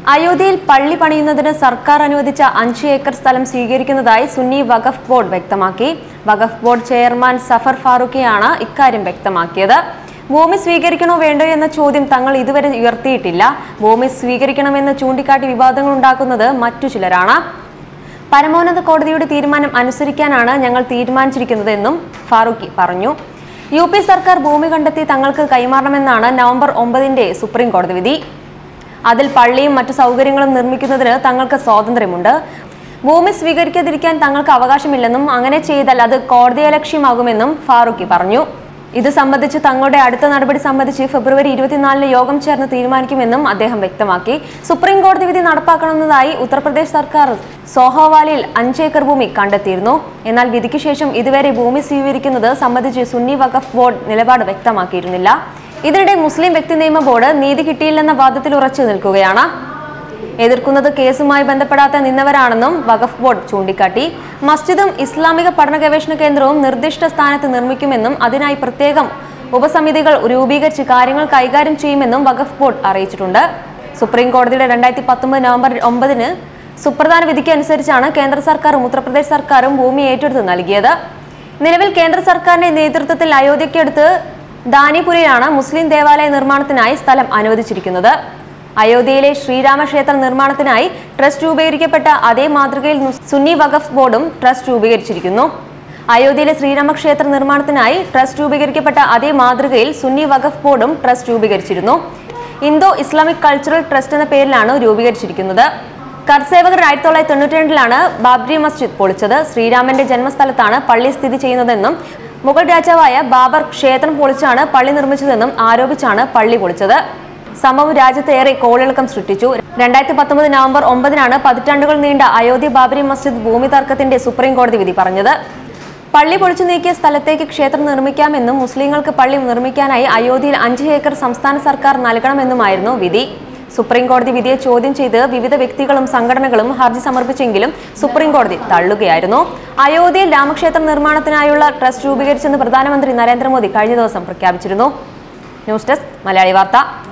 അയോധ്യയിൽ പള്ളി പണിയുന്നതിന് സർക്കാർ അനുവദിച്ച അഞ്ച് ഏക്കർ സ്ഥലം സ്വീകരിക്കുന്നതായി സുന്നി വഖഫ് ബോർഡ് വ്യക്തമാക്കി വഖഫ് ബോർഡ് ചെയർമാൻ സഫർ ഫാറൂഖിയാണ് ഇക്കാര്യം വ്യക്തമാക്കിയത് ഭൂമി സ്വീകരിക്കണോ വേണ്ടോ എന്ന ചോദ്യം തങ്ങൾ ഇതുവരെ ഉയർത്തിയിട്ടില്ല ഭൂമി സ്വീകരിക്കണമെന്ന് ചൂണ്ടിക്കാട്ടി വിവാദങ്ങൾ ഉണ്ടാക്കുന്നത് മറ്റു ചിലരാണ് പരമോന്നത കോടതിയുടെ തീരുമാനം അനുസരിക്കാനാണ് ഞങ്ങൾ തീരുമാനിച്ചിരിക്കുന്നതെന്നും ഫാറൂഖി പറഞ്ഞു യു പി സർക്കാർ ഭൂമി കണ്ടെത്തി തങ്ങൾക്ക് കൈമാറണമെന്നാണ് നവംബർ ഒമ്പതിന്റെ സുപ്രീം കോടതി വിധി അതിൽ പള്ളിയും മറ്റു സൗകര്യങ്ങളും നിർമ്മിക്കുന്നതിന് തങ്ങൾക്ക് സ്വാതന്ത്ര്യമുണ്ട് ഭൂമി സ്വീകരിക്കാതിരിക്കാൻ തങ്ങൾക്ക് അവകാശമില്ലെന്നും അങ്ങനെ ചെയ്താൽ അത് കോടതിയലക്ഷ്യമാകുമെന്നും ഫാറൂഖി പറഞ്ഞു ഇത് സംബന്ധിച്ച് തങ്ങളുടെ അടുത്ത നടപടി സംബന്ധിച്ച് ഫെബ്രുവരി ഇരുപത്തിനാലിന് യോഗം ചേർന്ന് തീരുമാനിക്കുമെന്നും അദ്ദേഹം വ്യക്തമാക്കി സുപ്രീം കോടതി വിധി നടപ്പാക്കണമെന്നതായി ഉത്തർപ്രദേശ് സർക്കാർ സോഹോവാലിൽ അഞ്ചേക്കർ ഭൂമി കണ്ടെത്തിയിരുന്നു എന്നാൽ വിധിക്ക് ശേഷം ഇതുവരെ ഭൂമി സ്വീകരിക്കുന്നത് സംബന്ധിച്ച് സുന്നി വഖഫ് ബോർഡ് നിലപാട് വ്യക്തമാക്കിയിരുന്നില്ല ഇതിനിടെ മുസ്ലിം വ്യക്തി നിയമ ബോർഡ് നീതി കിട്ടിയില്ലെന്ന വാദത്തിൽ ഉറച്ചു നിൽക്കുകയാണ് എതിർക്കുന്നത് കേസുമായി ബന്ധപ്പെടാത്ത നിന്നവരാണെന്നും വഖഫ് ബോർഡ് ചൂണ്ടിക്കാട്ടി മസ്ജിദും ഇസ്ലാമിക പഠന ഗവേഷണ കേന്ദ്രവും നിർദ്ദിഷ്ട സ്ഥാനത്ത് നിർമ്മിക്കുമെന്നും അതിനായി പ്രത്യേകം ഉപസമിതികൾ രൂപീകരിച്ച് കാര്യങ്ങൾ കൈകാര്യം ചെയ്യുമെന്നും വഖഫ് ബോർഡ് അറിയിച്ചിട്ടുണ്ട് സുപ്രീം കോടതിയുടെ രണ്ടായിരത്തി പത്തൊമ്പത് നവംബർ ഒമ്പതിന് സുപ്രധാന വിധിക്ക് അനുസരിച്ചാണ് കേന്ദ്ര സർക്കാരും ഉത്തർപ്രദേശ് സർക്കാരും ഭൂമി ഏറ്റെടുത്ത് നൽകിയത് നിലവിൽ കേന്ദ്ര സർക്കാരിന്റെ നേതൃത്വത്തിൽ അയോധ്യയ്ക്കടുത്ത് ദാനിപുരയിലാണ് മുസ്ലിം ദേവാലയ നിർമ്മാണത്തിനായി സ്ഥലം അനുവദിച്ചിരിക്കുന്നത് അയോധ്യയിലെ ശ്രീരാമക്ഷേത്ര നിർമ്മാണത്തിനായി ട്രസ്റ്റ് രൂപീകരിക്കപ്പെട്ട അതേ മാതൃകയിൽ സുന്നി വഖഫ് ബോർഡും ട്രസ്റ്റ് രൂപീകരിച്ചിരിക്കുന്നു അയോധ്യയിലെ ശ്രീരാമക്ഷേത്ര നിർമ്മാണത്തിനായി ട്രസ്റ്റ് രൂപീകരിക്കപ്പെട്ട അതേ മാതൃകയിൽ സുന്നി വഖഫ് ബോർഡും ട്രസ്റ്റ് രൂപീകരിച്ചിരുന്നു ഇന്തോ ഇസ്ലാമിക് കൾച്ചറൽ ട്രസ്റ്റ് എന്ന പേരിലാണ് രൂപീകരിച്ചിരിക്കുന്നത് കർസേവകർ ആയിരത്തി തൊള്ളായിരത്തി തൊണ്ണൂറ്റി രണ്ടിലാണ് ബാബ്രി മസ്ജിദ് പൊളിച്ചത് ശ്രീരാമന്റെ ജന്മസ്ഥലത്താണ് പള്ളി സ്ഥിതി ചെയ്യുന്നതെന്നും മുഗൾ രാജാവായ ബാബർ ക്ഷേത്രം പൊളിച്ചാണ് പള്ളി നിർമ്മിച്ചതെന്നും ആരോപിച്ചാണ് പള്ളി പൊളിച്ചത് സംഭവം രാജ്യത്ത് ഏറെ കോളിളക്കം സൃഷ്ടിച്ചു രണ്ടായിരത്തി പത്തൊമ്പത് നവംബർ ഒമ്പതിനാണ് പതിറ്റാണ്ടുകൾ നീണ്ട അയോധ്യ ബാബരി മസ്ജിദ് ഭൂമി തർക്കത്തിന്റെ സുപ്രീം കോടതി വിധി പറഞ്ഞത് പള്ളി പൊളിച്ചു നീക്കിയ സ്ഥലത്തേക്ക് ക്ഷേത്രം നിർമ്മിക്കാമെന്നും മുസ്ലിങ്ങൾക്ക് പള്ളി നിർമ്മിക്കാനായി അയോധ്യയിൽ അഞ്ച് ഏക്കർ സംസ്ഥാന സർക്കാർ നൽകണമെന്നുമായിരുന്നു വിധി സുപ്രീം കോടതി വിധിയെ ചോദ്യം ചെയ്ത് വിവിധ വ്യക്തികളും സംഘടനകളും ഹർജി സമർപ്പിച്ചെങ്കിലും സുപ്രീം കോടതി തള്ളുകയായിരുന്നു അയോധ്യയിൽ രാമക്ഷേത്ര നിർമ്മാണത്തിനായുള്ള ട്രസ്റ്റ് രൂപീകരിച്ചെന്ന് പ്രധാനമന്ത്രി നരേന്ദ്രമോദി കഴിഞ്ഞ ദിവസം പ്രഖ്യാപിച്ചിരുന്നു ന്യൂസ് ഡെസ്ക് മലയാളി വാർത്ത